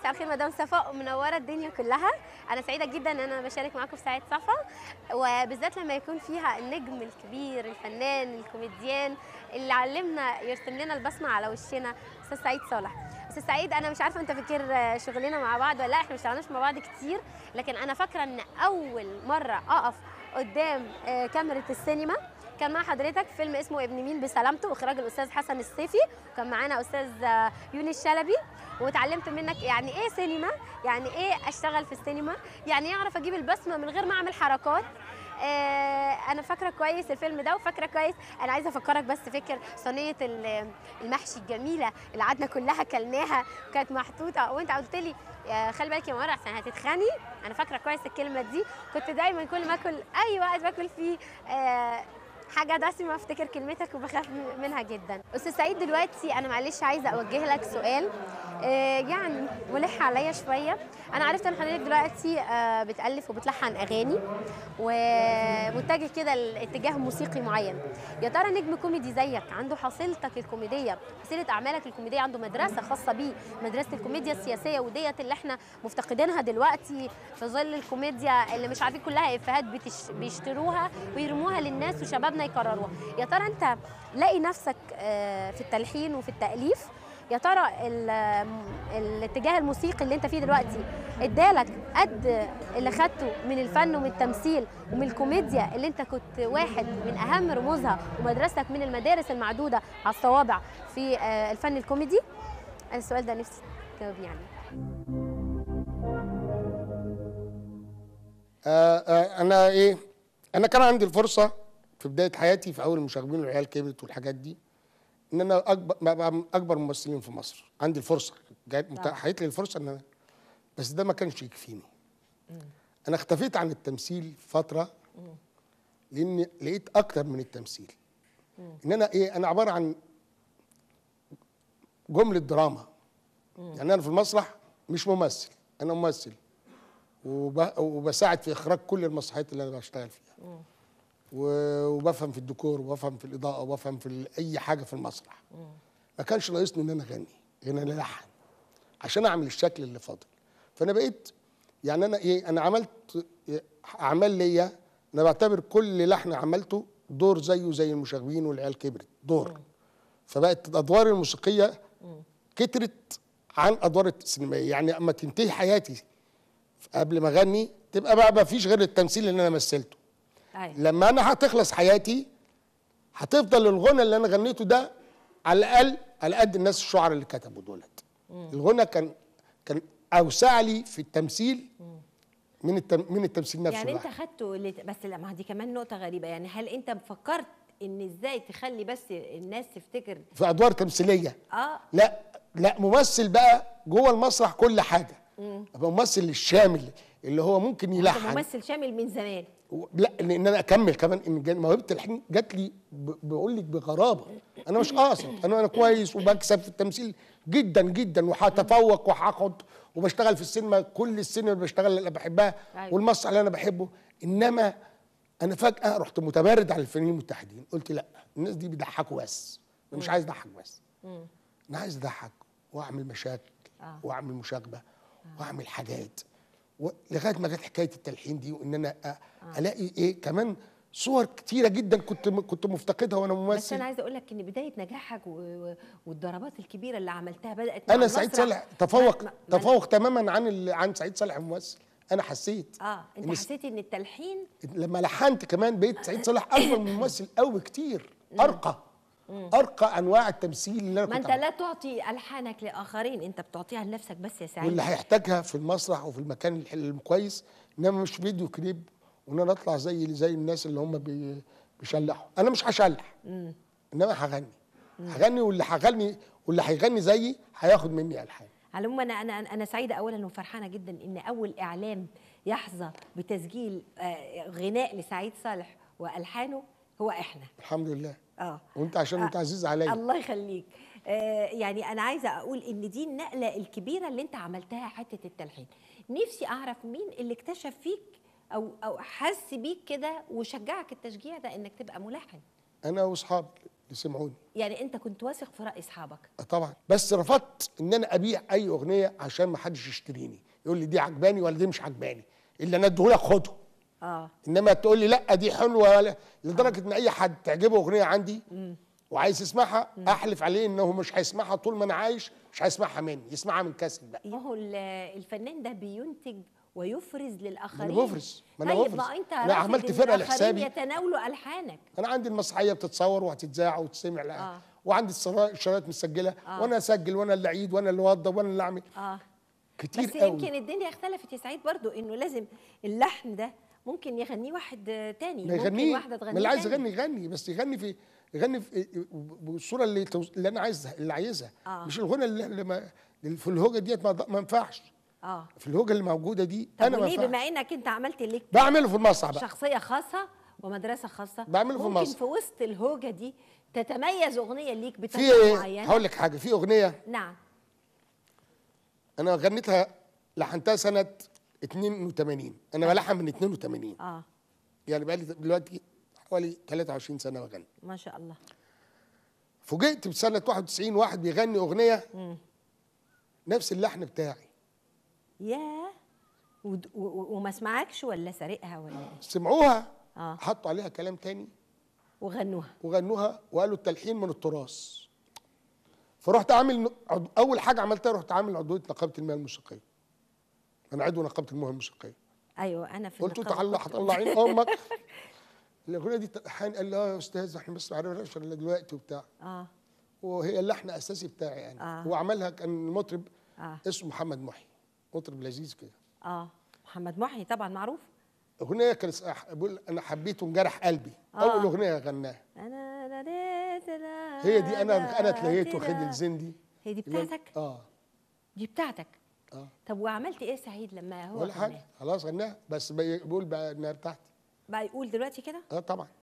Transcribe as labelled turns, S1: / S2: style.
S1: مساء الخير مدام صفاء منوره الدنيا كلها انا سعيده جدا ان انا بشارك معاكم في ساعه صفا وبالذات لما يكون فيها النجم الكبير الفنان الكوميديان اللي علمنا يرسم لنا البسمه على وشنا استاذ سعيد صالح استاذ سعيد انا مش عارفه انت فاكر شغلنا مع بعض ولا لا احنا ما اشتغلناش مع بعض كتير لكن انا فاكره ان اول مره اقف قدام آه، كاميرا السينما كان مع حضرتك فيلم اسمه ابن مين بسلامته اخراج الاستاذ حسن الصيفي وكان معانا استاذ آه، يونس شلبي واتعلمت منك يعني ايه سينما يعني ايه اشتغل في السينما يعني ايه اعرف اجيب البسمه من غير ما اعمل حركات آه انا فاكره كويس الفيلم ده وفاكره كويس انا عايزه افكرك بس فكر صينيه ال- المحشي الجميله اللي قعدنا كلها كلناها كانت محطوطه وانت قلت لي آه، خلي بالك يا مروه عشان هتتخني انا فاكره كويس الكلمه دي كنت دايما كل ما اكل اي وقت باكل فيه آه حاجه دسمه افتكر كلمتك وبخاف منها جدا استاذ سعيد دلوقتي انا معلش عايزه اوجه لك سؤال آه يعني ملح عليا شويه انا عرفت ان حضرتك دلوقتي آه بتالف وبتلحن اغاني ومتجه كده لاتجاه موسيقي معين يا ترى نجم كوميدي زيك عنده حصيلتك الكوميديه حصيله اعمالك الكوميديه عنده مدرسه خاصه بيه مدرسه الكوميديا السياسيه وديت اللي احنا مفتقدينها دلوقتي في ظل الكوميديا اللي مش عارفين كلها افيهات بتش... بيشتروها ويرموها للناس وشبابنا يكرروها يا ترى انت لاقي نفسك آه، في التلحين وفي التاليف يا ترى ال- الاتجاه الموسيقي اللي انت فيه دلوقتي ادالك قد اللي خدته من الفن ومن التمثيل ومن الكوميديا اللي انت كنت واحد من اهم رموزها ومدرستك من المدارس المعدوده على الصوابع في آه، الفن الكوميدي أنا السؤال ده نفسي تجاوب يعني
S2: آه آه انا ايه انا كان عندي الفرصه في بدايه حياتي في اول المشاغبين والعيال كبرت والحاجات دي ان انا اكبر بقى من اكبر ممثلين في مصر عندي الفرصه جات متاحت لي الفرصه ان انا بس ده ما كانش يكفيني انا اختفيت عن التمثيل فتره لاني لقيت اكتر من التمثيل ان انا ايه انا عباره عن جمله دراما يعني انا في المسرح مش ممثل انا ممثل وب- وبساعد في اخراج كل المسرحيات اللي انا بشتغل فيها و- وبفهم في الديكور وبفهم في الاضاءه وبفهم في ال- اي حاجه في المسرح ما كانش ناقصني ان انا اغني ان انا الحن عشان اعمل الشكل اللي فاضل فانا بقيت يعني انا ايه انا عملت إيه اعمال ليا انا بعتبر كل لحن عملته دور زيه زي المشاغبين والعيال كبرت دور فبقت الادوار الموسيقيه كترت عن ادوار السينمائيه يعني اما تنتهي حياتي قبل ما اغني تبقى بقى ما فيش غير التمثيل اللي انا مثلته
S3: أيوة.
S2: لما انا هتخلص حياتي هتفضل الغنى اللي انا غنيته ده على الاقل على قد الناس الشعراء اللي كتبوا دولت الغنى كان كان اوسع لي في التمثيل من التم من التمثيل نفسه
S3: يعني انت
S2: بقى.
S3: خدته اللي بس لا ما دي كمان نقطه غريبه يعني هل انت فكرت ان ازاي تخلي بس الناس تفتكر
S2: في ادوار تمثيليه
S3: اه
S2: لا لا ممثل بقى جوه المسرح كل حاجه ابقى ممثل الشامل اللي هو ممكن
S3: انت
S2: يلحن
S3: ممثل شامل من زمان
S2: و- لا ان إن انا اكمل كمان ان جا- موهبه الحين جات لي ب- بقول لك بغرابه انا مش قاصد انا انا كويس وبكسب في التمثيل جدا جدا وهتفوق وهاخد وبشتغل في السينما كل السينما اللي بشتغل اللي بحبها
S3: أيوة.
S2: والمسرح اللي انا بحبه انما انا فجاه رحت متمرد على الفنانين المتحدين قلت لا الناس دي بيضحكوا بس أنا مش عايز اضحك بس انا عايز اضحك واعمل مشاكل
S3: آه.
S2: واعمل مشاغبه واعمل حاجات و- لغايه ما جت حكايه التلحين دي وان انا أ- الاقي ايه كمان صور كتيره جدا كنت م- كنت مفتقدها وانا
S3: بس
S2: ممثل
S3: انا عايزه اقول لك ان بدايه نجاحك و... و... والضربات الكبيره اللي عملتها بدات مع
S2: انا سعيد
S3: المسرح.
S2: صالح تفوق
S3: ما- ما-
S2: تفوق تماما عن ال- عن سعيد صالح الممثل انا حسيت
S3: اه انت
S2: إن س-
S3: حسيت ان التلحين
S2: لما لحنت كمان بقيت سعيد صالح اكبر من ممثل قوي كتير ارقى ارقى انواع التمثيل اللي انا
S3: ما
S2: كنت
S3: انت
S2: عامله.
S3: لا تعطي الحانك لاخرين انت بتعطيها لنفسك بس يا سعيد
S2: واللي هيحتاجها في المسرح وفي المكان الح- الكويس انما مش فيديو كليب وان انا اطلع زي زي الناس اللي هم بي- بيشلحوا انا مش هشلح انما هغني هغني واللي هغني واللي هيغني زيي هياخد مني الحان
S3: على العموم انا انا انا سعيده اولا وفرحانه جدا ان اول اعلام يحظى بتسجيل آه، غناء لسعيد صالح والحانه هو احنا
S2: الحمد لله
S3: اه
S2: وانت عشان انت عزيز عليا
S3: الله يخليك آه يعني انا عايزه اقول ان دي النقله الكبيره اللي انت عملتها حته التلحين نفسي اعرف مين اللي اكتشف فيك او او حس بيك كده وشجعك التشجيع ده انك تبقى ملحن
S2: انا واصحابي اللي سمعوني
S3: يعني انت كنت واثق في راي اصحابك
S2: آه طبعا بس رفضت ان انا ابيع اي اغنيه عشان ما حدش يشتريني يقول لي دي عجباني ولا دي مش عجباني اللي انا اديهولك خده
S3: اه
S2: انما تقول لي لا دي حلوه ولا لدرجه ان اي حد تعجبه اغنيه عندي وعايز يسمعها احلف عليه انه مش هيسمعها طول ما انا عايش مش هيسمعها مني يسمعها من كاسيت بقى
S3: ما هو ال- الفنان ده بينتج ويفرز
S2: ما
S3: للاخرين
S2: انا بفرز ما انا
S3: طيب
S2: بفرز
S3: ما انت
S2: انا
S3: رافض
S2: عملت
S3: إن
S2: فرقه
S3: الآخرين
S2: لحسابي
S3: يتناولوا الحانك
S2: انا عندي المسرحيه بتتصور وهتتذاع وتسمع لها
S3: آه.
S2: وعندي الشرايط الشرايط مسجله وانا اسجل وانا اللي اعيد وانا اللي اوضب وانا اللي اعمل
S3: اه
S2: كتير
S3: بس
S2: قوي
S3: يمكن الدنيا اختلفت يا سعيد برضو انه لازم اللحن ده ممكن يغنيه واحد آه، تاني
S2: ما
S3: ممكن
S2: يغنيه
S3: واحده
S2: ما
S3: تغنيه
S2: اللي عايز
S3: تاني.
S2: يغني يغني بس يغني في يغني في بالصوره اللي توز- اللي انا عايزها اللي عايزها
S3: آه.
S2: مش الغنى اللي, اللي ما اللي في الهوجه ديت ما, ما ينفعش
S3: اه
S2: في الهوجه اللي موجوده دي
S3: طب
S2: انا ما
S3: وليه
S2: ينفعش
S3: بما انك انت عملت ليك
S2: بعمله في المسرح بقى
S3: شخصيه خاصه ومدرسه خاصه
S2: بعمله في
S3: ممكن
S2: مصر.
S3: في وسط الهوجه دي تتميز اغنيه ليك
S2: في
S3: بطريقه معينه
S2: هقول لك حاجه في اغنيه
S3: نعم
S2: انا غنيتها لحنتها سنه 82 انا بلحن من 82
S3: اه
S2: يعني بقى لي دلوقتي حوالي 23 سنه بغني
S3: ما شاء الله
S2: فوجئت بسنه 91 واحد بيغني اغنيه نفس اللحن بتاعي
S3: ياه ود- و- و- وما سمعكش ولا سارقها ولا إيه؟
S2: سمعوها
S3: آه.
S2: حطوا عليها كلام تاني
S3: وغنوها
S2: وغنوها وقالوا التلحين من التراث فرحت عامل عضو اول حاجه عملتها رحت عامل عضويه نقابه المياه الموسيقيه انا عضو نقابه المياه الموسيقيه
S3: ايوه انا في
S2: قلت له
S3: النقابة
S2: تعالى
S3: كنت-
S2: هطلع عين امك الاغنيه دي تلحين قال لي اه يا استاذ احنا بس ما عرفناش الا دلوقتي وبتاع
S3: اه
S2: وهي اللحن اساسي بتاعي يعني
S3: آه.
S2: هو عملها كان مطرب
S3: اه
S2: اسمه محمد محي مطرب لذيذ كده
S3: اه محمد محي طبعا معروف
S2: اغنيه كان اسمها بقول انا حبيته انجرح قلبي
S3: آه.
S2: اول اغنيه غناها
S3: انا ناديت لا
S2: هي دي انا انا اتلهيت
S3: لا
S2: وخد الزندي
S3: هي دي
S2: اللي-
S3: بتاعتك
S2: اه
S3: دي بتاعتك
S2: اه
S3: طب وعملت ايه سعيد لما هو
S2: ولا
S3: غناها؟
S2: حاجه خلاص غناها بس بي- بيقول بقى انها بتاعتي
S3: بقى يقول دلوقتي كده
S2: اه طبعا